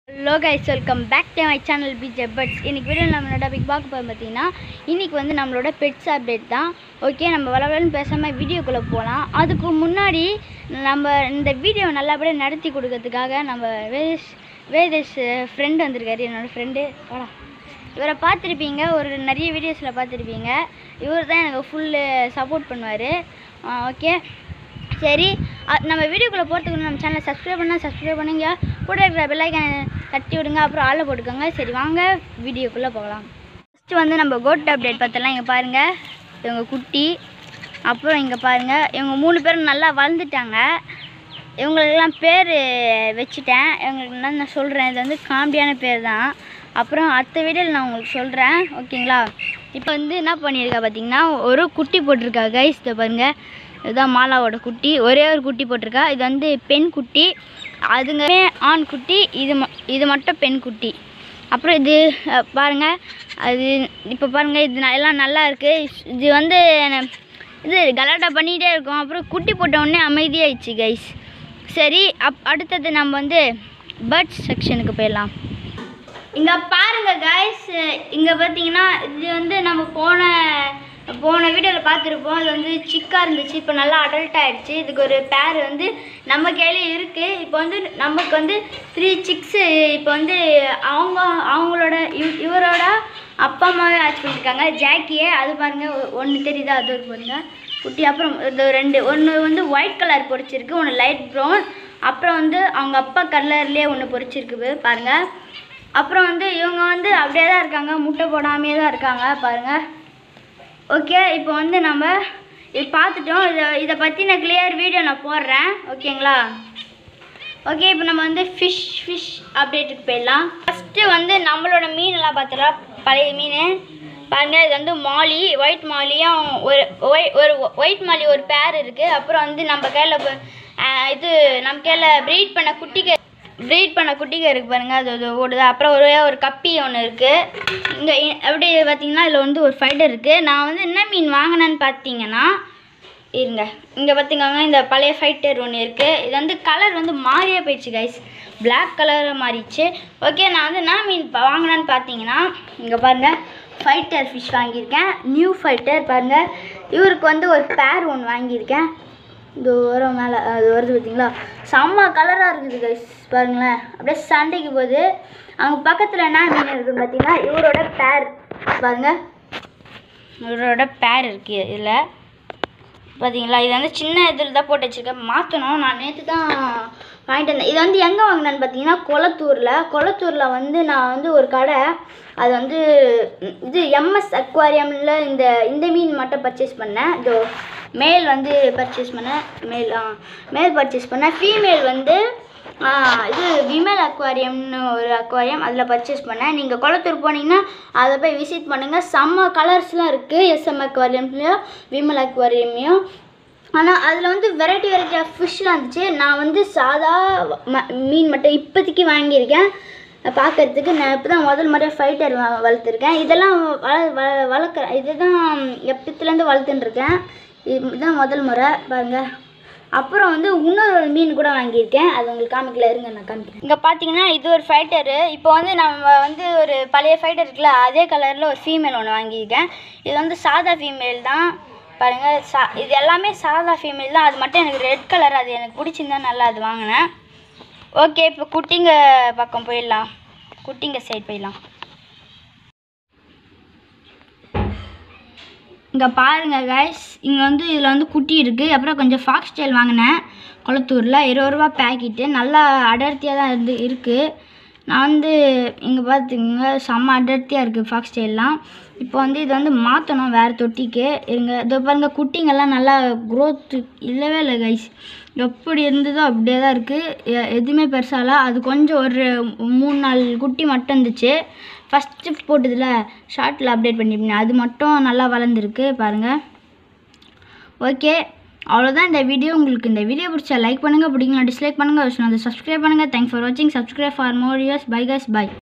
hello guys welcome back to my channel PJ buds இன்னைக்கு video நம்மளோட பிக் பார்க்க போய் பார்த்தீங்கன்னா இன்னைக்கு வந்து நம்மளோட பெட்ஸ் அப்டேட் தான் ஓகே நம்ம வளவலன்னு பேசாமல் வீடியோக்குள்ளே போகலாம் அதுக்கு முன்னாடி நம்ம இந்த வீடியோ நல்லபடியாக நடத்தி கொடுக்கறதுக்காக நம்ம வேதேஷ் வேதேஷ் ஃப்ரெண்டு வந்திருக்காரு என்னோடய ஃப்ரெண்டு வாடா இவரை பார்த்துருப்பீங்க ஒரு நிறைய வீடியோஸில் பார்த்துருப்பீங்க இவர் தான் எனக்கு ஃபுல்லு சப்போர்ட் பண்ணுவார் ஓகே சரி அ- நம்ம வீடியோக்குள்ளே போகிறதுக்கு முன்னாடி நம்ம சேனலை சப்ஸ்கிரைப் பண்ணால் சப்ஸ்கிரைப் பண்ணுங்க கூட இருக்கிற பெல்லைக்கன் தட்டி விடுங்க அப்புறம் ஆளை போட்டுக்கோங்க சரி வாங்க வீடியோக்குள்ளே போகலாம் ஃபஸ்ட்டு வந்து நம்ம கோட் அப்டேட் பார்த்தலாம் இங்கே பாருங்கள் இவங்க குட்டி அப்புறம் இங்கே பாருங்கள் இவங்க மூணு பேரும் நல்லா வளர்ந்துட்டாங்க இவங்களுக்கெல்லாம் பேர் வச்சுட்டேன் இவங்களுக்கு நான் நான் சொல்கிறேன் இது வந்து காமெடியான பேர் தான் அப்புறம் அடுத்த வீடியோவில் நான் உங்களுக்கு சொல்கிறேன் ஓகேங்களா இப்போ வந்து என்ன பண்ணியிருக்கா பார்த்தீங்கன்னா ஒரு குட்டி போட்டிருக்கா கைஸ் இதை பாருங்கள் இதுதான் மாலாவோட குட்டி ஒரே ஒரு குட்டி போட்டிருக்கா இது வந்து பெண் குட்டி அதுங்க ஆண் குட்டி இது ம இது மட்டும் பெண் குட்டி அப்புறம் இது அஹ், பாருங்க அது இப்போ பாருங்க இது ந- எல்லாம் நல்லா இருக்கு இது வந்து என்ன- இது கலாட்டா பண்ணிகிட்டே இருக்கும் அப்புறம் குட்டி போட்ட உடனே அமைதியாயிடுச்சு கைஸ் சரி அப் அடுத்தது நம்ம வந்து பேர்ட்ஸ் செக்ஷனுக்கு போயிடலாம் இங்கே பாருங்க கைஸ் இங்கே பார்த்தீங்கன்னா இது வந்து நம்ம போன போன வீடியோவில் பார்த்துருப்போம் அது வந்து சிக்காக இருந்துச்சு இப்போ நல்லா அடல்ட் ஆயிடுச்சு இதுக்கு ஒரு பேர் வந்து நம்ம கையில இருக்குது இப்போ வந்து நமக்கு வந்து த்ரீ சிக்ஸு இப்போ வந்து அவங்க அவங்களோட இவ் இவரோட அப்பா அம்மாவே ஆச்சு பண்ணியிருக்காங்க ஜாக்கியே அது பாருங்கள் ஒன்று தெரியுதா அது ஒரு பாருங்க குட்டி அப்புறம் இது ரெண்டு ஒன்று வந்து ஒயிட் கலர் பொரிச்சிருக்கு ஒன்று லைட் ப்ரௌன் அப்புறம் வந்து அவங்க அப்பா கலர்லேயே ஒன்று பொரிச்சிருக்கு பாருங்கள் அப்புறம் வந்து இவங்க வந்து அப்படியே தான் இருக்காங்க முட்டை போடாமே தான் இருக்காங்க பாருங்கள் ஓகே இப்போ வந்து நம்ம இது பார்த்துட்டோம் இதை இதை பற்றின கிளியர் வீடியோ நான் போடுறேன் ஓகேங்களா ஓகே இப்போ நம்ம வந்து ஃபிஷ் ஃபிஷ் அப்டேட்டுக்கு போயிடலாம் ஃபஸ்ட்டு வந்து நம்மளோட மீனெல்லாம் பார்த்துடலாம் பழைய மீன் பாருங்க இது வந்து மாலி ஒயிட் மாலியும் ஒரு ஒய்- ஒரு ஒயிட் மாலி ஒரு பேர் இருக்குது அப்புறம் வந்து நம்ம கையில் இது நம்ம கையில் ப்ரீட் பண்ண குட்டிக்கு ப்ரீட் பண்ண குட்டிங்க இருக்குது பாருங்க அது அது ஓடுது அப்புறம் ஒரே ஒரு கப்பி ஒன்று இருக்குது இங்கே எப்படி பார்த்தீங்கன்னா இதில் வந்து ஒரு ஃபைட்டர் இருக்குது நான் வந்து என்ன மீன் வாங்கினேன்னு பார்த்தீங்கன்னா இருங்க இங்கே பார்த்துக்கோங்க இந்த பழைய ஃபைட்டர் ஒன்று இருக்குது இது வந்து கலர் வந்து மாறியே போயிடுச்சு கைஸ் Black கலராக மாறிடுச்சு ஓகே நான் வந்து என்ன மீன் பா- வாங்கினேன்னு பார்த்தீங்கன்னா இங்கே பாருங்கள் ஃபைட்டர் ஃபிஷ் வாங்கியிருக்கேன் நியூ ஃபைட்டர் பாருங்கள் இவருக்கு வந்து ஒரு பேர் ஒன்று வாங்கியிருக்கேன் இது வரும் மேலே அது வருது பார்த்தீங்களா செம்ம கலராக இருக்குது கைஸ் பாருங்களேன் அப்படியே சண்டைக்கு போகுது அங்கே பக்கத்தில் என்ன மீன் இருக்குன்னு பார்த்தீங்கன்னா இவரோட பேர் பாருங்கள் இவரோட பேர் இருக்குது இதில் பார்த்தீங்களா இது வந்து சின்ன இதில் தான் போட்டு வச்சுருக்கேன் மாற்றணும் நான் நேற்று தான் வாங்கிட்டு வந்தேன் இது வந்து எங்கே வாங்கினேன்னு பார்த்தீங்கன்னா கொளத்தூரில் கொளத்தூரில் வந்து நான் வந்து ஒரு கடை அது வந்து ம், இது எம்எஸ் அக்வாரியமில் இந்த இந்த மீன் மட்டும் பர்ச்சேஸ் பண்ணேன் இதோ மேல் வந்து பர்ச்சேஸ் பண்ணேன் மேல் ஆ மேல் பர்ச்சேஸ் பண்ணேன் ஃபீமேல் வந்து ஆ, இது விமல் அக்வாரியம்னு ஒரு அக்வாரியம் அதில் பர்ச்சேஸ் பண்ணேன் நீங்கள் குளத்தூர் போனீங்கன்னா அதை போய் விசிட் பண்ணுங்கள் செம்ம கலர்ஸ்லாம் இருக்குது எஸ்எம் அக்வாரியம்லேயும் விமல் அக்வாரியம்லையும் ஆனால் அதில் வந்து வெரைட்டி வெரைட்டி ஆஃப் ஃபிஷ்லாம் இருந்துச்சு நான் வந்து சாதா ம மீன் மட்டும் இப்போதைக்கு வாங்கியிருக்கேன் பார்க்கறதுக்கு நான் இப்போ தான் முதல் முறையாக ஃபைட்டர் வளர்த்துருக்கேன் இதெல்லாம் வள வள வளர்க்குறேன் இதுதான் எப்பத்துலேருந்து வளர்த்துட்டுருக்கேன் இதுதான் முதல் முறை பாருங்கள் அப்புறம் வந்து இன்னொரு ஒரு மீன் கூட வாங்கியிருக்கேன் அது உங்களுக்கு காமிக்கல இருங்க நான் காமிக்கிறேன் இங்கே பார்த்தீங்கன்னா இது ஒரு ஃபைட்டரு இப்போ வந்து நம்ம வந்து ஒரு பழைய ஃபைட்டர் இருக்குல்ல அதே கலரில் ஒரு ஃபீமேல் ஒன்று வாங்கியிருக்கேன் இது வந்து சாதா ஃபீமேல் தான் பாருங்கள் சா இது எல்லாமே சாதா ஃபீமேல் தான் அது மட்டும் எனக்கு ரெட் கலர் அது எனக்கு பிடிச்சிருந்தா நல்லா அது வாங்கினேன் ஓகே இப்போ குட்டிங்க பக்கம் போயிடலாம் குட்டிங்க சைடு போயிடலாம் இங்கே பாருங்க கைஸ் இங்கே வந்து இதில் வந்து குட்டி இருக்குது அப்புறம் கொஞ்சம் ஃபாக்ஸ் டெயில் வாங்கினேன் கொளத்தூரில் இருபது ரூபா பேக்கெட்டு நல்லா அடர்த்தியாக தான் இருந்து இருக்குது நான் வந்து இங்கே பார்த்துங்க செம்ம அடர்த்தியாக இருக்குது ஃபாக்ஸ் டெயில்லாம் இப்போ வந்து இது வந்து மாற்றணும் வேறு தொட்டிக்கு இருங்க இதோ பாருங்க குட்டிங்கெல்லாம் நல்லா growth இல்லவே இல்லை கைஸ் எப்படி இருந்ததோ அப்படியே தான் இருக்குது எதுவுமே பெருசால அது கொஞ்சம் ஒரு மூணு நாலு குட்டி மட்டும் இருந்துச்சு ஃபஸ்ட்டு போட்டதில் ஷார்ட்டில் அப்டேட் பண்ணியிருந்தேன் அது மட்டும் நல்லா வளர்ந்துருக்கு பாருங்கள் ஓகே அவ்வளோதான் இந்த வீடியோ உங்களுக்கு இந்த வீடியோ பிடிச்சா லைக் பண்ணுங்கள் பிடிக்கலாம் டிஸ்லைக் பண்ணுங்கள் அதை சப்ஸ்கிரைப் பண்ணுங்கள் தேங்க்ஸ் ஃபார் வாட்சிங் subscribe for more years bye guys by